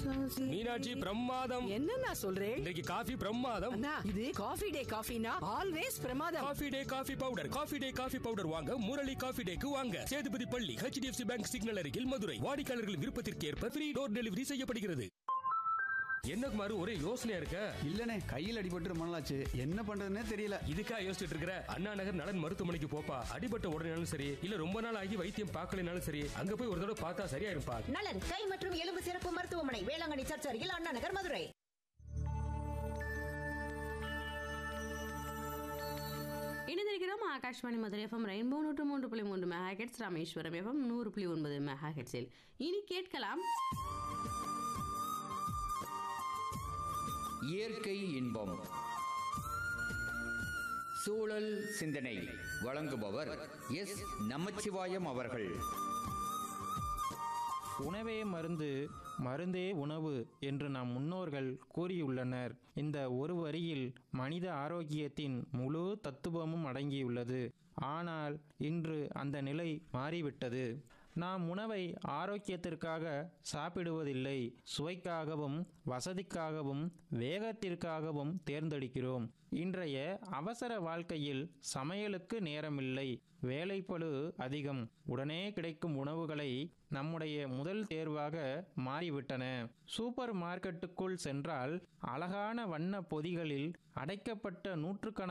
மீனாட்சி பிரமாதம் என்ன சொல்றேன் இன்றைக்கு காஃபி பிரமாதம் அண்ணா இது காஃபி டே காஃபினா ஆல்வேஸ் பிரமாதம் coffee day coffee powder coffee day coffee powder வாங்க முரளி காஃபி டேக்கு வாங்க சேதுபதி பள்ளி ஹெச்டிஎஃப்சி பேங்க் சிக்னல் அருகில் மதுரை வாடிக்கையாளர்கள் விருப்பத்திற்கு ஏற்ப ஃப்ரீ டோர் டெலிவரி செய்யப்படுகிறது என்ன குமார் ஒரே யோசனையா இருக்க இல்லனே கையில் அடிபட்டு ரொம்ப நாளாச்சு என்ன பண்றதுன்னே தெரியல இதுக்கா யோசிச்சுட்டு இருக்கிற அண்ணா நகர் நலன் மருத்துவமனைக்கு போப்பா அடிபட்ட உடனேனாலும் சரி இல்ல ரொம்ப நாள் ஆகி வைத்தியம் பார்க்கலனாலும் சரி அங்க போய் ஒரு தடவை பார்த்தா சரியா இருப்பா நலன் கை மற்றும் எலும்பு சிறப்பு மருத்துவமனை வேளாங்கண்ணி சர்ச் அருகில் அண்ணா நகர் மதுரை இணைந்திருக்கிறோம் ஆகாஷ்வாணி மதுரை எஃப்எம் ரெயின்போ நூற்று மூன்று புள்ளி மூன்று மெகா ஹெட்ஸ் ராமேஸ்வரம் எஃப்எம் நூறு புள்ளி ஒன்பது மெகா ஹெட்ஸில் இனி கேட்கலாம் இயற்கை இன்பம் சூழல் சிந்தனை வழங்குபவர் எஸ் நமச்சிவாயம் அவர்கள் உணவே மருந்து மருந்தே உணவு என்று நம் முன்னோர்கள் கூறியுள்ளனர் இந்த ஒரு வரியில் மனித ஆரோக்கியத்தின் முழு தத்துவமும் அடங்கியுள்ளது ஆனால் இன்று அந்த நிலை மாறிவிட்டது நாம் உணவை ஆரோக்கியத்திற்காக சாப்பிடுவதில்லை சுவைக்காகவும் வசதிக்காகவும் வேகத்திற்காகவும் தேர்ந்தெடுக்கிறோம் இன்றைய அவசர வாழ்க்கையில் சமையலுக்கு நேரமில்லை வேலைப்பளு அதிகம் உடனே கிடைக்கும் உணவுகளை நம்முடைய முதல் தேர்வாக மாறிவிட்டன சூப்பர் மார்க்கெட்டுக்குள் சென்றால் அழகான வண்ண பொதிகளில் அடைக்கப்பட்ட நூற்றுக்கணக்கான